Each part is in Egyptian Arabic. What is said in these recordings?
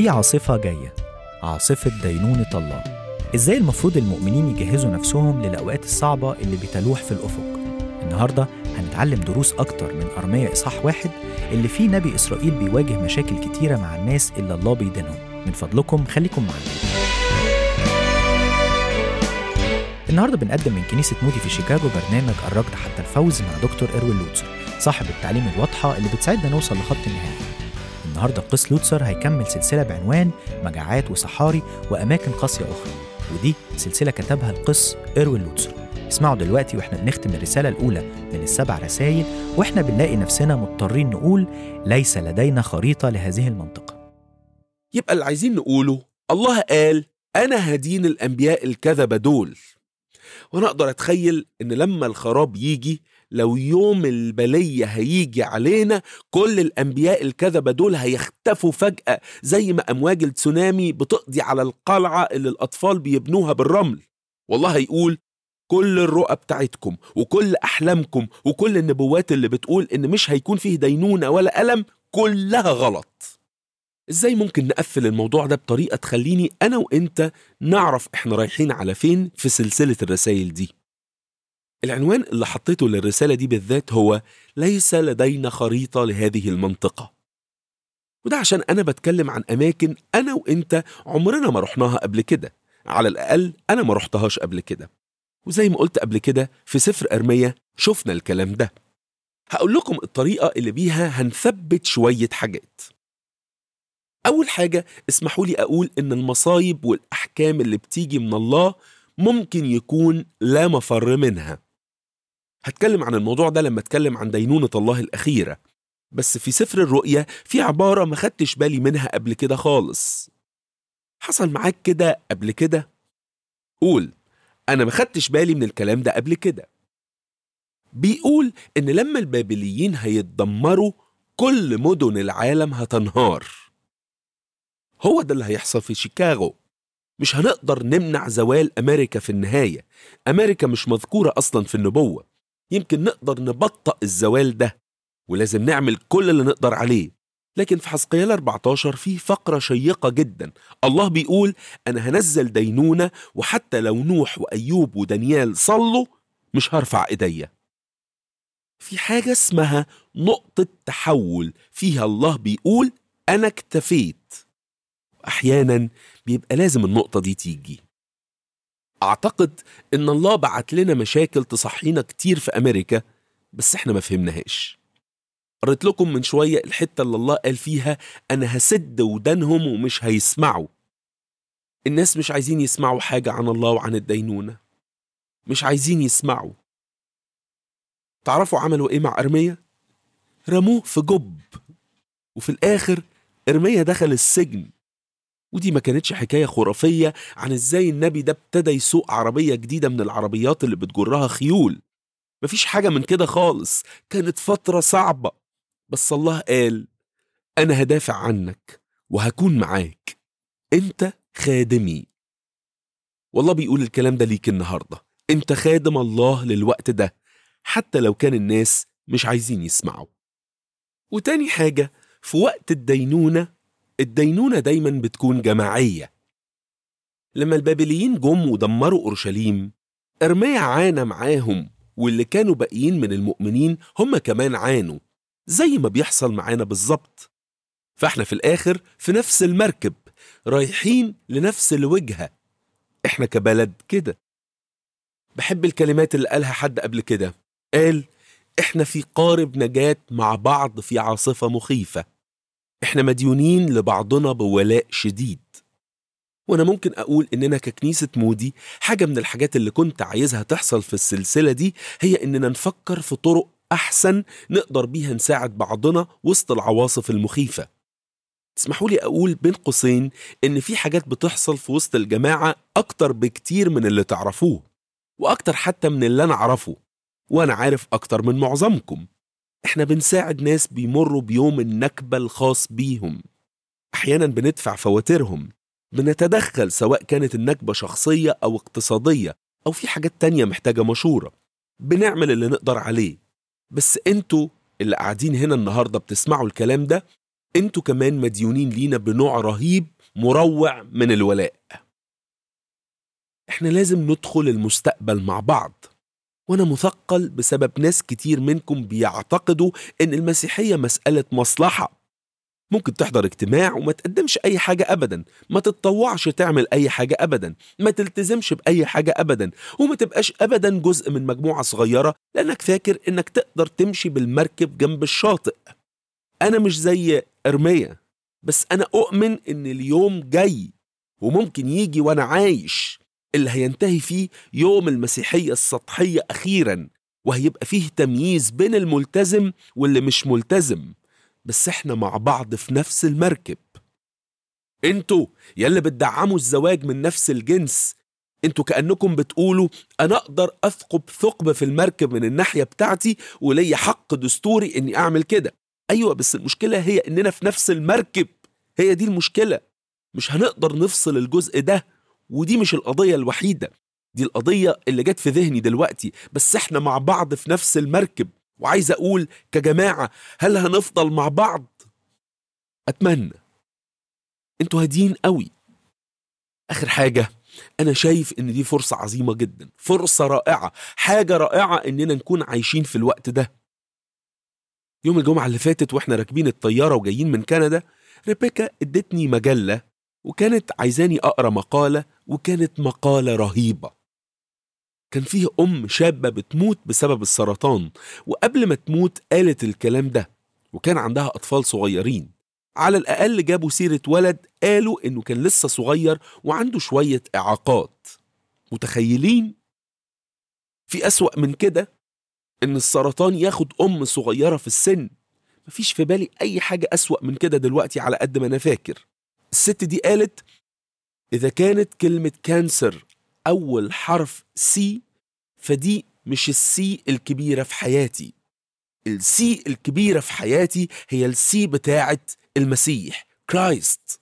في عاصفة جاية عاصفة دينونة الله إزاي المفروض المؤمنين يجهزوا نفسهم للأوقات الصعبة اللي بتلوح في الأفق النهاردة هنتعلم دروس أكتر من أرمية إصحاح واحد اللي فيه نبي إسرائيل بيواجه مشاكل كتيرة مع الناس اللي الله بيدينهم من فضلكم خليكم معنا النهارده بنقدم من كنيسة مودي في شيكاغو برنامج الركض حتى الفوز مع دكتور إروين لوتسر صاحب التعليم الواضحة اللي بتساعدنا نوصل لخط النهاية النهارده القس لوتسر هيكمل سلسلة بعنوان مجاعات وصحاري وأماكن قاسية أخرى ودي سلسلة كتبها القس إروين لوتسر اسمعوا دلوقتي واحنا بنختم الرسالة الأولى من السبع رسائل واحنا بنلاقي نفسنا مضطرين نقول ليس لدينا خريطة لهذه المنطقة يبقى اللي عايزين نقوله الله قال أنا هدين الأنبياء الكذبة دول وأنا أقدر أتخيل إن لما الخراب يجي لو يوم البلية هيجي علينا كل الأنبياء الكذبة دول هيختفوا فجأة زي ما أمواج التسونامي بتقضي على القلعة اللي الأطفال بيبنوها بالرمل والله هيقول كل الرؤى بتاعتكم وكل أحلامكم وكل النبوات اللي بتقول إن مش هيكون فيه دينونة ولا ألم كلها غلط ازاي ممكن نقفل الموضوع ده بطريقة تخليني أنا وإنت نعرف إحنا رايحين على فين في سلسلة الرسائل دي العنوان اللي حطيته للرسالة دي بالذات هو ليس لدينا خريطة لهذه المنطقة وده عشان أنا بتكلم عن أماكن أنا وإنت عمرنا ما رحناها قبل كده على الأقل أنا ما رحتهاش قبل كده وزي ما قلت قبل كده في سفر أرمية شفنا الكلام ده هقول لكم الطريقة اللي بيها هنثبت شوية حاجات أول حاجة اسمحوا لي أقول إن المصايب والأحكام اللي بتيجي من الله ممكن يكون لا مفر منها هتكلم عن الموضوع ده لما اتكلم عن دينونة الله الأخيرة بس في سفر الرؤيا في عبارة ما خدتش بالي منها قبل كده خالص حصل معاك كده قبل كده قول أنا ما خدتش بالي من الكلام ده قبل كده بيقول إن لما البابليين هيتدمروا كل مدن العالم هتنهار هو ده اللي هيحصل في شيكاغو مش هنقدر نمنع زوال أمريكا في النهاية أمريكا مش مذكورة أصلا في النبوة يمكن نقدر نبطأ الزوال ده ولازم نعمل كل اللي نقدر عليه لكن في حسقيال 14 في فقرة شيقة جدا الله بيقول أنا هنزل دينونة وحتى لو نوح وأيوب ودانيال صلوا مش هرفع إيديا في حاجة اسمها نقطة تحول فيها الله بيقول أنا اكتفيت أحيانا بيبقى لازم النقطة دي تيجي أعتقد إن الله بعت لنا مشاكل تصحينا كتير في أمريكا بس إحنا ما فهمناهاش قريت لكم من شوية الحتة اللي الله قال فيها أنا هسد ودانهم ومش هيسمعوا الناس مش عايزين يسمعوا حاجة عن الله وعن الدينونة مش عايزين يسمعوا تعرفوا عملوا إيه مع أرمية؟ رموه في جب وفي الآخر إرميا دخل السجن ودي ما كانتش حكاية خرافية عن ازاي النبي ده ابتدى يسوق عربية جديدة من العربيات اللي بتجرها خيول مفيش حاجة من كده خالص كانت فترة صعبة بس الله قال أنا هدافع عنك وهكون معاك أنت خادمي والله بيقول الكلام ده ليك النهاردة أنت خادم الله للوقت ده حتى لو كان الناس مش عايزين يسمعوا وتاني حاجة في وقت الدينونة الدينونة دايما بتكون جماعية لما البابليين جم ودمروا أورشليم إرميا عانى معاهم واللي كانوا باقيين من المؤمنين هم كمان عانوا زي ما بيحصل معانا بالظبط فاحنا في الآخر في نفس المركب رايحين لنفس الوجهة احنا كبلد كده بحب الكلمات اللي قالها حد قبل كده قال احنا في قارب نجاة مع بعض في عاصفة مخيفة احنا مديونين لبعضنا بولاء شديد وانا ممكن اقول اننا ككنيسة مودي حاجة من الحاجات اللي كنت عايزها تحصل في السلسلة دي هي اننا نفكر في طرق احسن نقدر بيها نساعد بعضنا وسط العواصف المخيفة تسمحوا لي اقول بين قوسين ان في حاجات بتحصل في وسط الجماعة اكتر بكتير من اللي تعرفوه واكتر حتى من اللي انا اعرفه وانا عارف اكتر من معظمكم احنا بنساعد ناس بيمروا بيوم النكبة الخاص بيهم احيانا بندفع فواتيرهم بنتدخل سواء كانت النكبة شخصية او اقتصادية او في حاجات تانية محتاجة مشورة بنعمل اللي نقدر عليه بس انتوا اللي قاعدين هنا النهاردة بتسمعوا الكلام ده انتوا كمان مديونين لينا بنوع رهيب مروع من الولاء احنا لازم ندخل المستقبل مع بعض وانا مثقل بسبب ناس كتير منكم بيعتقدوا ان المسيحية مسألة مصلحة ممكن تحضر اجتماع وما تقدمش اي حاجة ابدا ما تتطوعش تعمل اي حاجة ابدا ما تلتزمش باي حاجة ابدا وما تبقاش ابدا جزء من مجموعة صغيرة لانك فاكر انك تقدر تمشي بالمركب جنب الشاطئ انا مش زي ارميا بس انا اؤمن ان اليوم جاي وممكن يجي وانا عايش اللي هينتهي فيه يوم المسيحية السطحية أخيرا وهيبقى فيه تمييز بين الملتزم واللي مش ملتزم بس احنا مع بعض في نفس المركب انتوا يلي بتدعموا الزواج من نفس الجنس انتوا كأنكم بتقولوا انا اقدر اثقب ثقب في المركب من الناحية بتاعتي وليا حق دستوري اني اعمل كده ايوه بس المشكلة هي اننا في نفس المركب هي دي المشكلة مش هنقدر نفصل الجزء ده ودي مش القضية الوحيدة دي القضية اللي جت في ذهني دلوقتي بس احنا مع بعض في نفس المركب وعايز اقول كجماعة هل هنفضل مع بعض؟ اتمنى انتوا هاديين قوي اخر حاجة انا شايف ان دي فرصة عظيمة جدا فرصة رائعة حاجة رائعة اننا نكون عايشين في الوقت ده يوم الجمعة اللي فاتت واحنا راكبين الطيارة وجايين من كندا ريبيكا ادتني مجلة وكانت عايزاني اقرا مقالة وكانت مقالة رهيبة كان فيه أم شابة بتموت بسبب السرطان وقبل ما تموت قالت الكلام ده وكان عندها أطفال صغيرين على الأقل جابوا سيرة ولد قالوا إنه كان لسه صغير وعنده شوية إعاقات متخيلين؟ في أسوأ من كده إن السرطان ياخد أم صغيرة في السن مفيش في بالي أي حاجة أسوأ من كده دلوقتي على قد ما أنا فاكر الست دي قالت إذا كانت كلمة كانسر أول حرف سي فدي مش السي الكبيرة في حياتي السي الكبيرة في حياتي هي السي بتاعت المسيح كرايست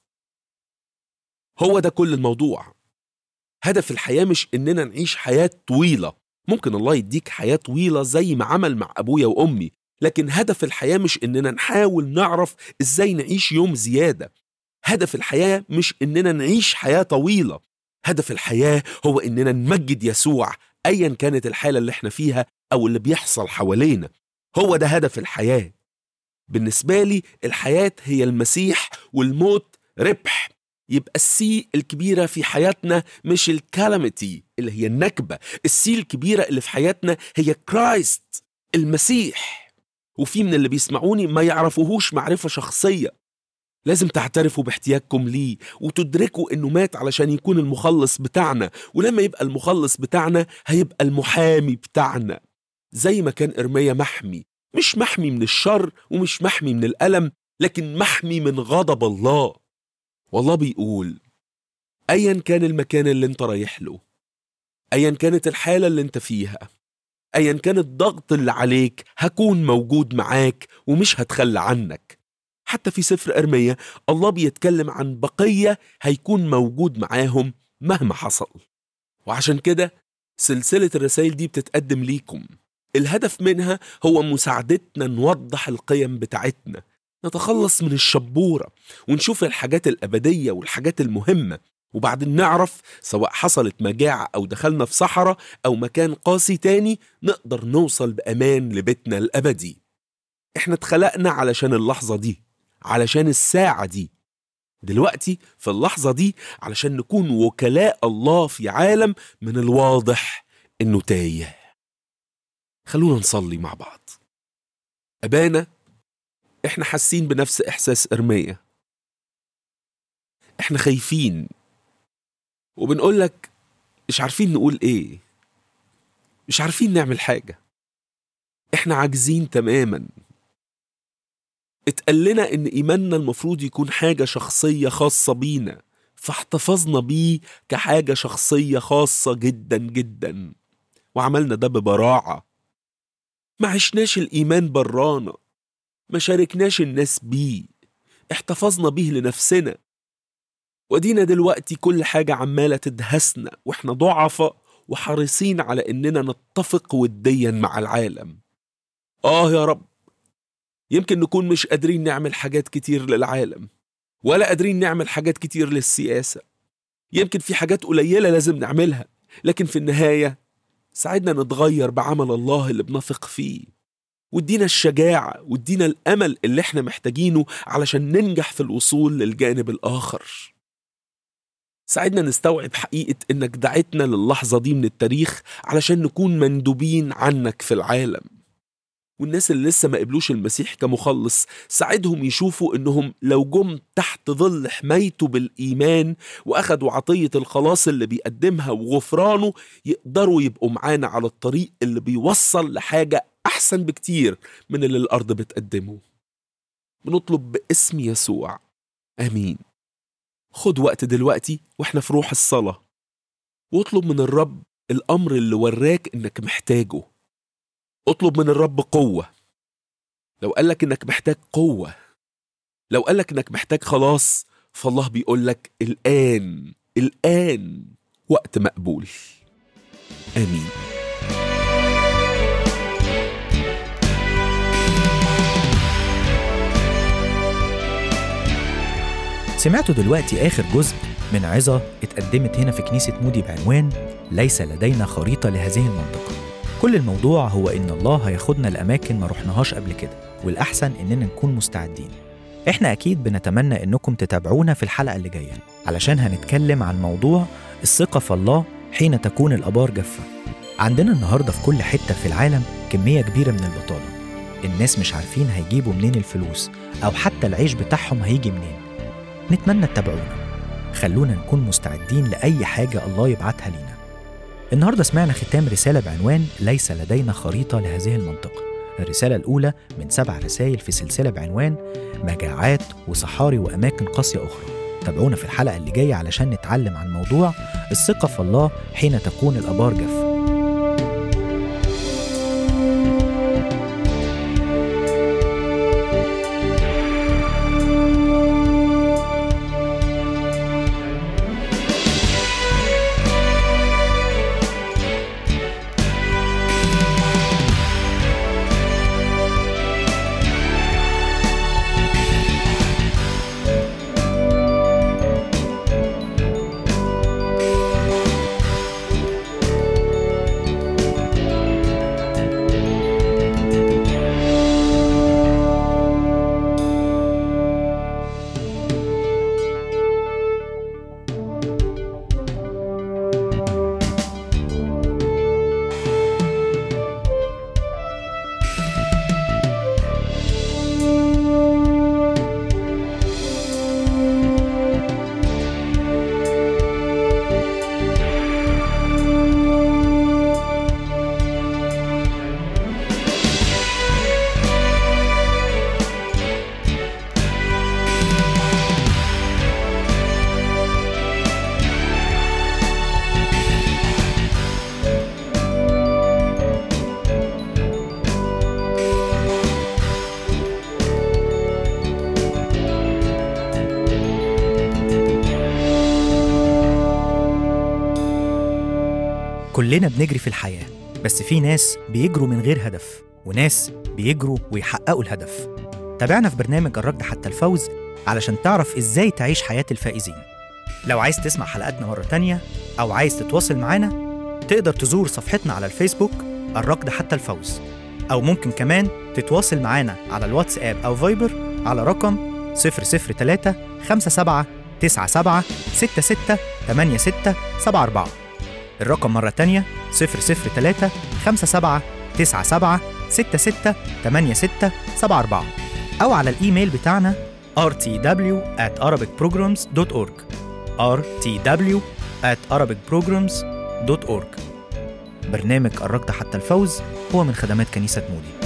هو ده كل الموضوع هدف الحياة مش إننا نعيش حياة طويلة ممكن الله يديك حياة طويلة زي ما عمل مع أبويا وأمي لكن هدف الحياة مش إننا نحاول نعرف إزاي نعيش يوم زيادة هدف الحياة مش إننا نعيش حياة طويلة هدف الحياة هو إننا نمجد يسوع أيا كانت الحالة اللي احنا فيها أو اللي بيحصل حوالينا هو ده هدف الحياة بالنسبة لي الحياة هي المسيح والموت ربح يبقى السي الكبيرة في حياتنا مش الكالاميتي اللي هي النكبة السي الكبيرة اللي في حياتنا هي كرايست المسيح وفي من اللي بيسمعوني ما يعرفوهوش معرفة شخصية لازم تعترفوا باحتياجكم ليه وتدركوا انه مات علشان يكون المخلص بتاعنا ولما يبقى المخلص بتاعنا هيبقى المحامي بتاعنا زي ما كان ارميا محمي مش محمي من الشر ومش محمي من الالم لكن محمي من غضب الله والله بيقول ايا كان المكان اللي انت رايح له ايا كانت الحاله اللي انت فيها ايا كان الضغط اللي عليك هكون موجود معاك ومش هتخلى عنك حتى في سفر ارميا الله بيتكلم عن بقيه هيكون موجود معاهم مهما حصل وعشان كده سلسله الرسائل دي بتتقدم ليكم الهدف منها هو مساعدتنا نوضح القيم بتاعتنا نتخلص من الشبورة ونشوف الحاجات الأبدية والحاجات المهمة وبعدين نعرف سواء حصلت مجاعة أو دخلنا في صحراء أو مكان قاسي تاني نقدر نوصل بأمان لبيتنا الأبدي إحنا اتخلقنا علشان اللحظة دي علشان الساعة دي دلوقتي في اللحظة دي علشان نكون وكلاء الله في عالم من الواضح إنه تايه خلونا نصلي مع بعض أبانا إحنا حاسين بنفس إحساس إرميا إحنا خايفين وبنقول لك مش عارفين نقول إيه مش عارفين نعمل حاجة إحنا عاجزين تماما اتقال لنا إن إيماننا المفروض يكون حاجة شخصية خاصة بينا فاحتفظنا بيه كحاجة شخصية خاصة جدا جدا وعملنا ده ببراعة ما عشناش الإيمان برانا ما شاركناش الناس بيه احتفظنا بيه لنفسنا ودينا دلوقتي كل حاجة عمالة تدهسنا واحنا ضعفاء وحريصين على اننا نتفق وديا مع العالم اه يا رب يمكن نكون مش قادرين نعمل حاجات كتير للعالم ولا قادرين نعمل حاجات كتير للسياسة يمكن في حاجات قليلة لازم نعملها لكن في النهاية ساعدنا نتغير بعمل الله اللي بنثق فيه وادينا الشجاعة وادينا الأمل اللي احنا محتاجينه علشان ننجح في الوصول للجانب الآخر ساعدنا نستوعب حقيقة إنك دعيتنا للحظة دي من التاريخ علشان نكون مندوبين عنك في العالم والناس اللي لسه ما قبلوش المسيح كمخلص ساعدهم يشوفوا إنهم لو جم تحت ظل حمايته بالإيمان وأخدوا عطية الخلاص اللي بيقدمها وغفرانه يقدروا يبقوا معانا على الطريق اللي بيوصل لحاجة أحسن بكتير من اللي الأرض بتقدمه بنطلب باسم يسوع آمين خد وقت دلوقتي واحنا في روح الصلاة واطلب من الرب الأمر اللي وراك إنك محتاجه اطلب من الرب قوة لو قالك إنك محتاج قوة لو قالك إنك محتاج خلاص فالله بيقولك الآن الآن وقت مقبول آمين سمعتوا دلوقتي آخر جزء من عظة اتقدمت هنا في كنيسة مودي بعنوان ليس لدينا خريطة لهذه المنطقة كل الموضوع هو إن الله هياخدنا لأماكن ما رحناهاش قبل كده والأحسن إننا نكون مستعدين إحنا أكيد بنتمنى إنكم تتابعونا في الحلقة اللي جاية علشان هنتكلم عن موضوع الثقة في الله حين تكون الآبار جافة عندنا النهاردة في كل حتة في العالم كمية كبيرة من البطالة الناس مش عارفين هيجيبوا منين الفلوس أو حتى العيش بتاعهم هيجي منين نتمنى تتابعونا خلونا نكون مستعدين لأي حاجة الله يبعتها لينا النهاردة سمعنا ختام رسالة بعنوان ليس لدينا خريطة لهذه المنطقة الرسالة الأولى من سبع رسائل في سلسلة بعنوان مجاعات وصحاري وأماكن قاسية أخرى تابعونا في الحلقة اللي جاية علشان نتعلم عن موضوع الثقة في الله حين تكون الأبار جافة كلنا بنجري في الحياة بس في ناس بيجروا من غير هدف وناس بيجروا ويحققوا الهدف تابعنا في برنامج الركض حتى الفوز علشان تعرف ازاي تعيش حياة الفائزين لو عايز تسمع حلقاتنا مرة تانية أو عايز تتواصل معانا تقدر تزور صفحتنا على الفيسبوك الركض حتى الفوز أو ممكن كمان تتواصل معانا على الواتساب أو فايبر على رقم 003 57 97 66 86 74 الرقم مرة تانية 003 57 97 66 86 74 أو على الإيميل بتاعنا rtw at arabicprograms.org rtw at arabicprograms.org برنامج الركض حتى الفوز هو من خدمات كنيسة مودي